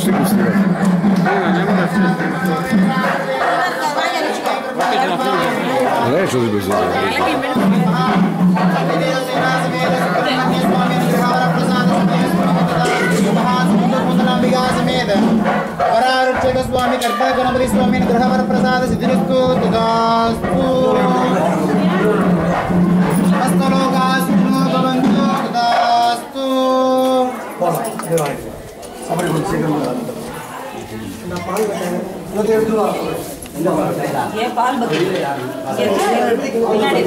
stiku snimati. Neću ti bez పరారుక్షక స్వామి కర్ప గణపతి స్వామి గ్రహవర ప్రసాద సిద్ధిస్తూ తదాస్తు సమస్తలోకాస్తు భవంతు తదాస్తు ये पाल बकरी ये पिलाने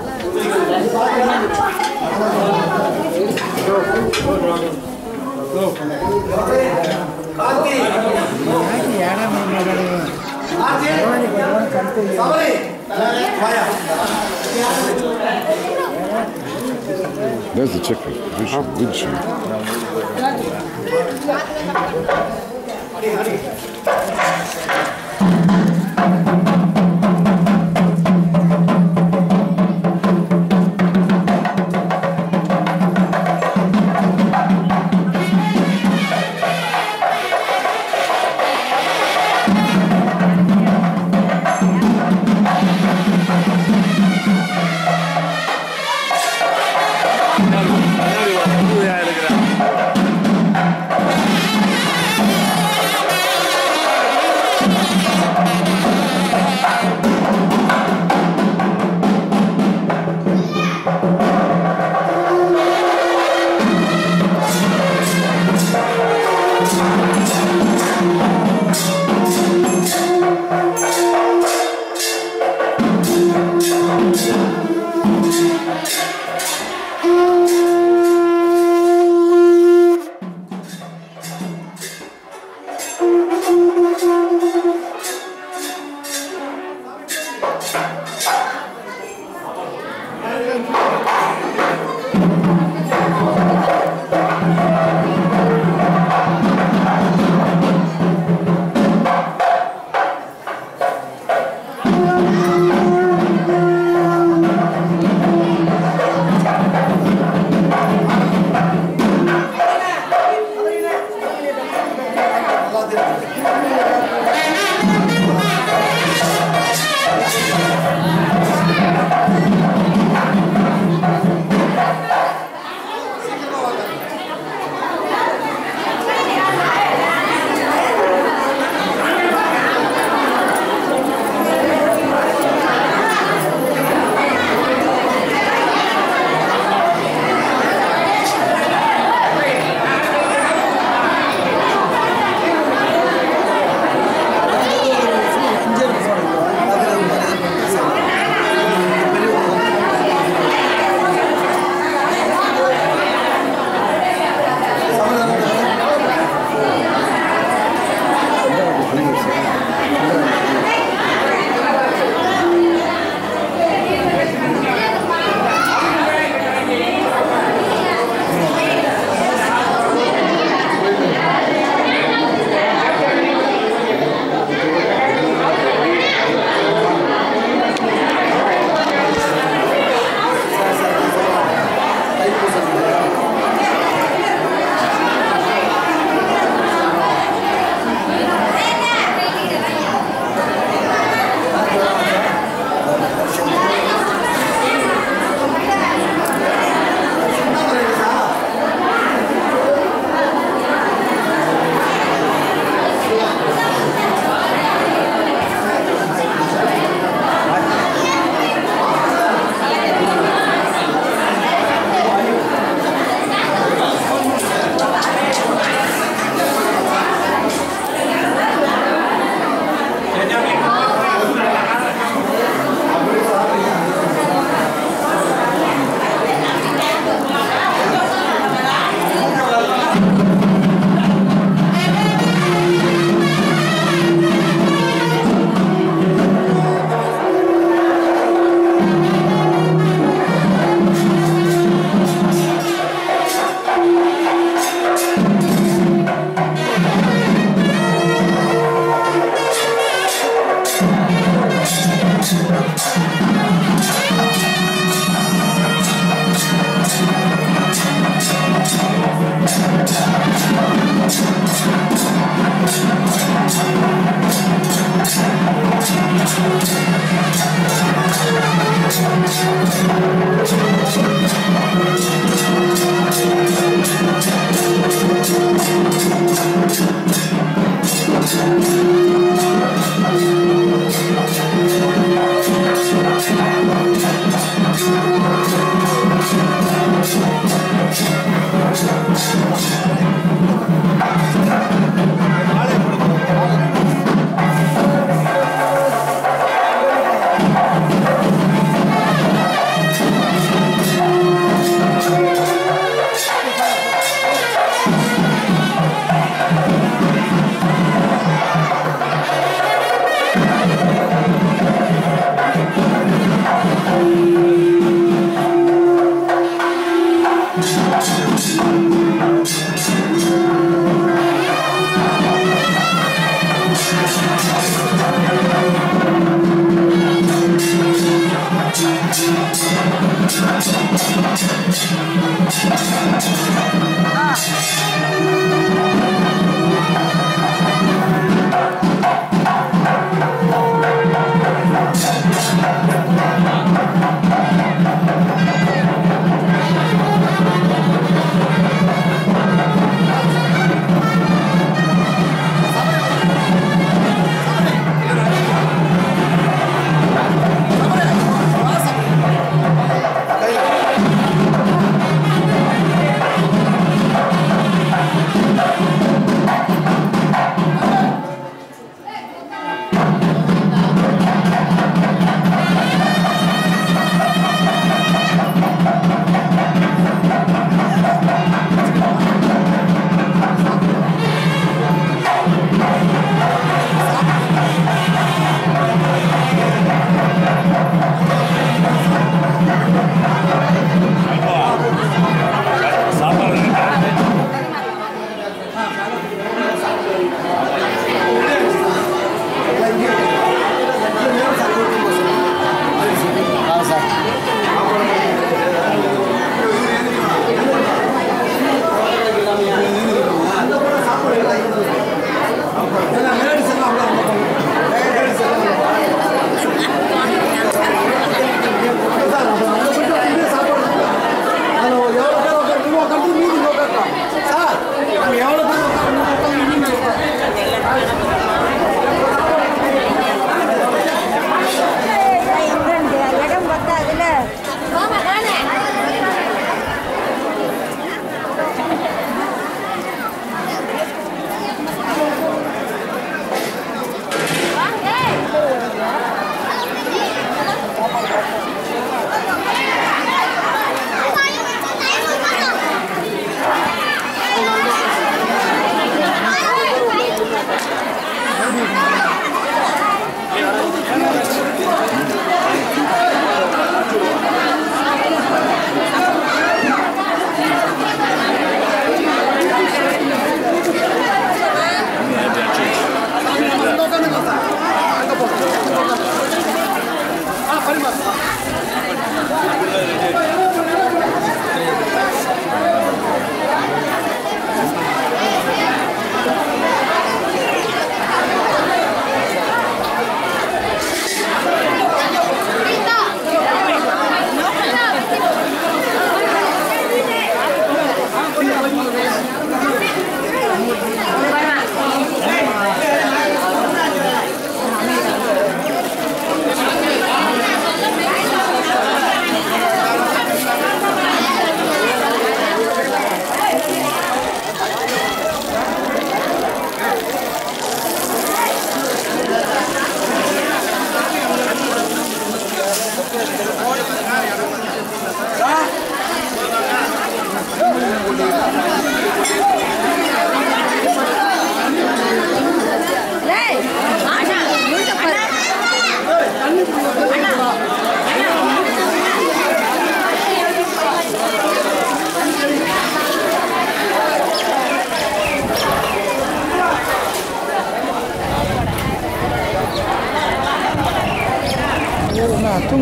Ne znam, čekaj, vidiš, vidiš mi. இருக்கிறேன்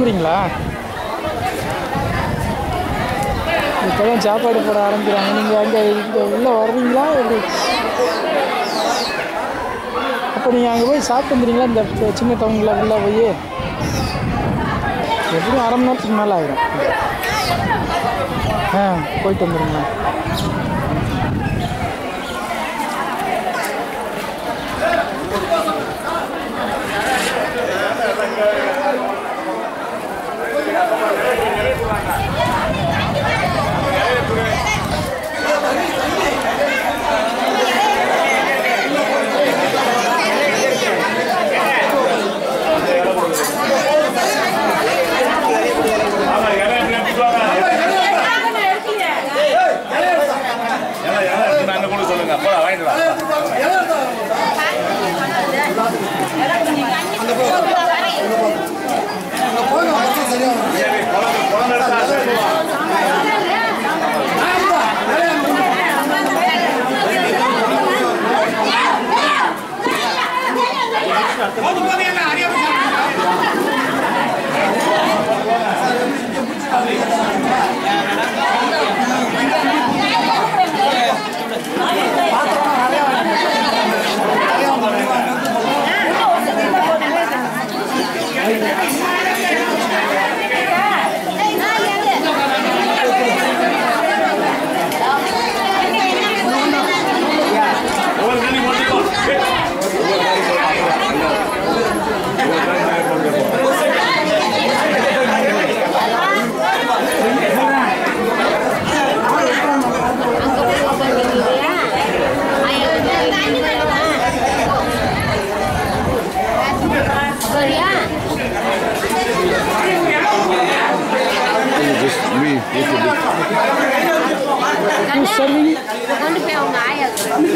கிளம்புறீங்களா இப்போ தான் சாப்பாடு போட ஆரம்பிக்கிறாங்க நீங்கள் அங்கே இங்கே உள்ளே வர்றீங்களா எப்படி அப்போ நீங்கள் அங்கே போய் சாப்பிட்டு வந்துடுறீங்களா இந்த சி- சின்ன டவுனில் உள்ளே போய் எப்படியும் அரை மணி நேரத்துக்கு மேலே ஆயிரும் ஆ போயிட்டு வந்துடுங்களா சொல்லுங்க போடா வாங்கிட்டு வா Just me with the big Who's serving? கொண்டு போய் அவங்க ஆயா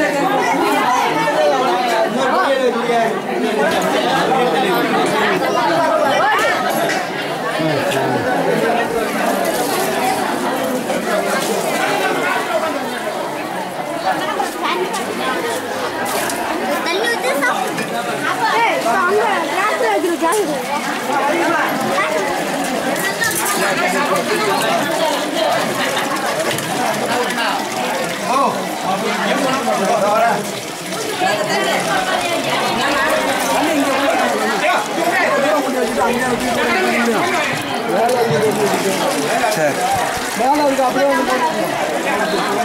தள்ளி வச்சு மேலே இருக்கு அப்படியே வந்து போட்டுருங்க.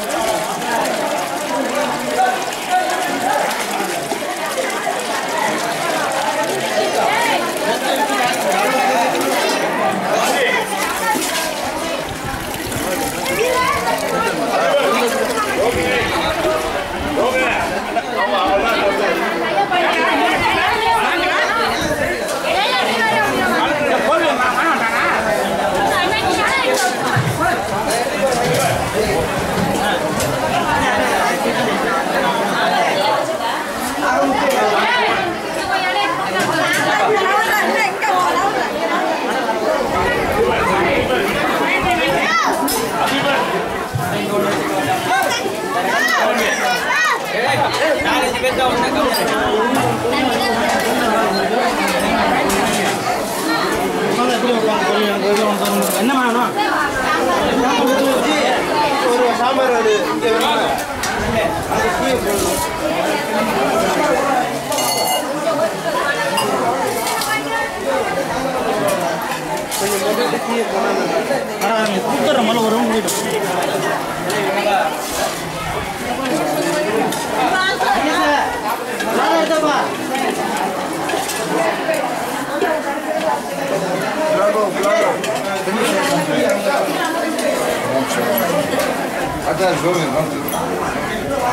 என்ன வேணும் ஒரு சாம்பார் ஒரு இங்கே வேணும் கொடுத்துட்றேன் முதல்ல ஒரு வீடு Hatta zovem, no?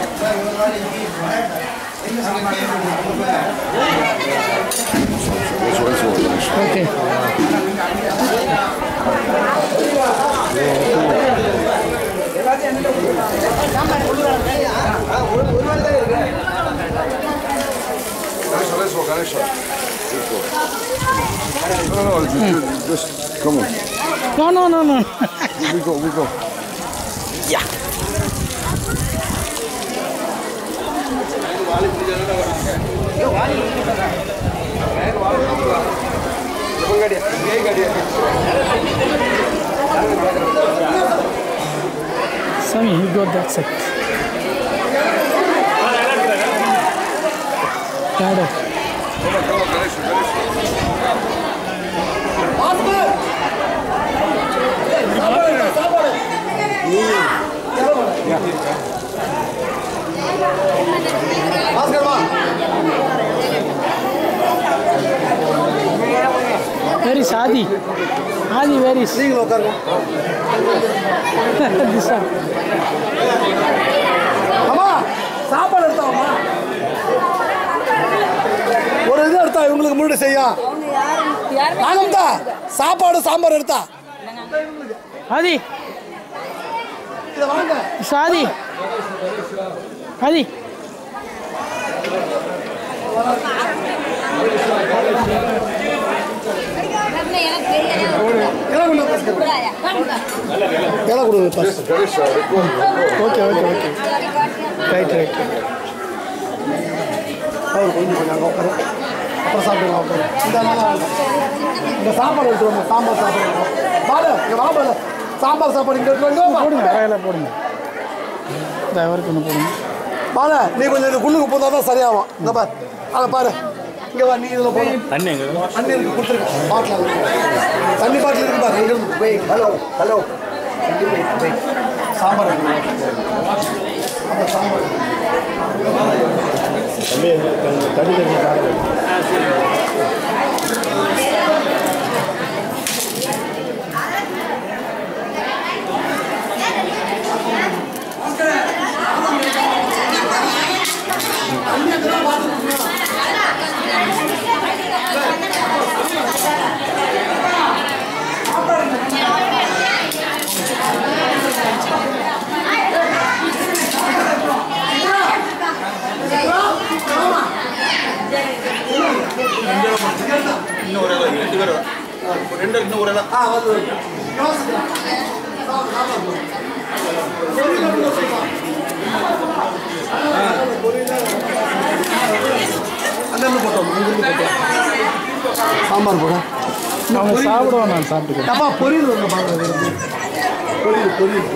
That's what it's all about. Okay Ganesha, let's go, Ganesha. Let's go. No, no, just, just come on. No no no no We go, we go. அங்கடியா அங்கடியா Sammy, you got that set. Got it. Where is Adi? Adi, where is? நீங்களும் உட்காருங்க this one. அம்மா சாப்பாடு எடுத்தாம்மா ஒரு இது எடுத்தா இவங்களுக்கு முன்னாடி செய்யும் நாங்கம்தா சாப்பாடு சாம்பார் எடுத்தா Adi, இதை வாங்க it's Adi. Adi. எனக்கு பெரிய இலை கொண்டு வா, பாஸ்கர். இலை கொடுங்க boss Ganesha, record, record. Okay okay okay right right அவர் கொஞ்சம் கொஞ்சம் அங்கே உட்காரு அப்புறம் சாப்பிடுங்க உட்காரு இந்த நல்லா இந்த சாப்பாடு எடுத்து வாங்க சாம்பார் சாப்பாடு பாரு இங்கே வா பாரு சாம்பார் சாப்பாடு இங்கே எடுத்து வாங்க போடுங்க வரையில போடுங்க டிரைவருக்கு ஒன்று போடுங்க பாரு நீ கொஞ்சம் இந்த குள்ளுக்கு போந்தால் தான் சரியாகும் இந்த பாரு அதை பாரு இங்கே வா நீ இதில் போடு தண்ணி எங்க தண்ணி இருக்கு கொடுத்துருக்கேன் பாட்டில் தண்ணி பாட்டில் இருக்கு பாரு இங்கே இருந்து போய் ஹலோ ஹலோ சாம்பார் இருக்கு. அந்த சாம்பார் இன்னும் ஒரு இலை, ரெண்டு பேர் ரெண்டு இன்னும் ஒரு இலை. ஆ வந்து யோசிக்கலாம் அங்கேருந்து போட்டோம் இங்கிருந்து போட்டோம் சாம்பார் போட அவங்க சாப்பிடுவோம் நான் சாப்பிட்டுக்கிறேன் அப்பா பொரியல் வந்து பாருங்க பொரியல் பொரியல்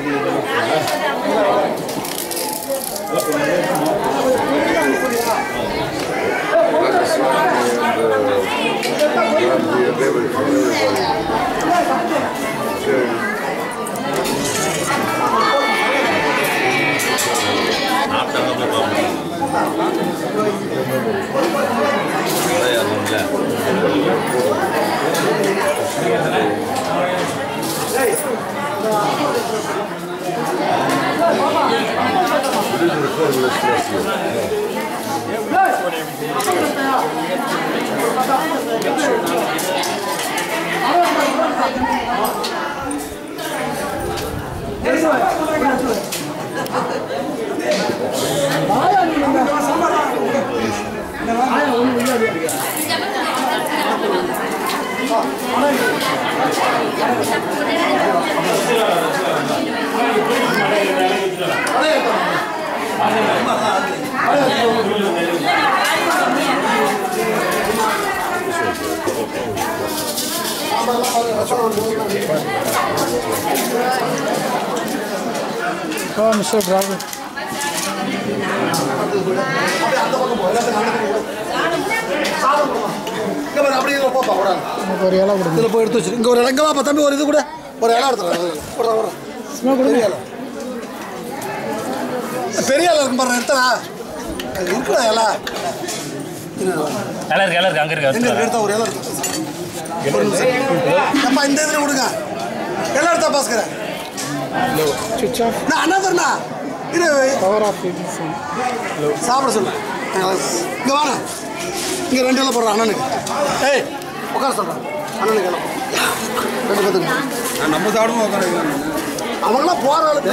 ஓ மிஸ்டர் டிரைவர் இங்க பாரு அப்படியே இதுல போப்பா கூட எனக்கு ஒரு இலை கொடுங்க இதுல போய் எடுத்து வச்சிரு இங்க ஒரு இடம் இங்க வாப்பா தம்பி ஒரு இது கூட ஒரு இடம் எடுத்துறேன் போடுறேன் போடுறேன் சும்மா கொடுங்க பெரிய இலை இருக்கும் பாருங்க எடுத்தனா இருக்குடா இலை இலை இருக்கு இலை இருக்கு அங்க எங்க இருக்கு இருக்கு? எடுத்தா ஒரு இலை இருக்கு ஒரு நிமிஷம். அப்பா இந்த இதில் கொடுங்க இலை எடுத்தா பாஸ்கர சுவிச் ஆஃப் நான் அண்ணா தரணா இரு பவர் ஆஃப் இது சாப்பிட சொல்லு இங்கே வாங்க இங்கே ரெண்டு இலை போடுறேன் அண்ணனுக்கு ஏய் உட்கார சொல்கிறேன் அண்ணனுக்கு இலை ரெண்டு பேத்துக்கு நம்ம சாப்பிடுவோம் உட்கார அவங்களாம் போகிற ஆளு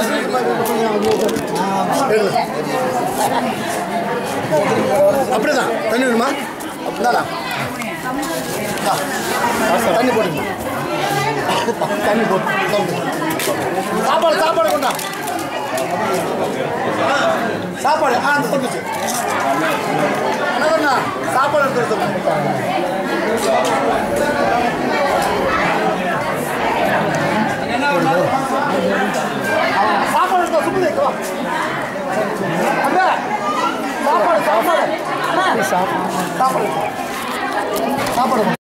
அப்படிதான் தண்ணி வேணுமா இந்தாடா இந்தா. தண்ணி போட்டுங்க தண்ணி போட்டு சாப்பாடு சாப்பாடு கொண்டா சாப்பாடு ஆ அந்த கொண்டுச்சு என்ன பண்ணா சாப்பாடு எடுத்து எடுத்து இங்க வா. அண்ணா, சாப்பாடு சாப்பாடு சாப்பிட்டு சாப்பாடு சாப்பாடு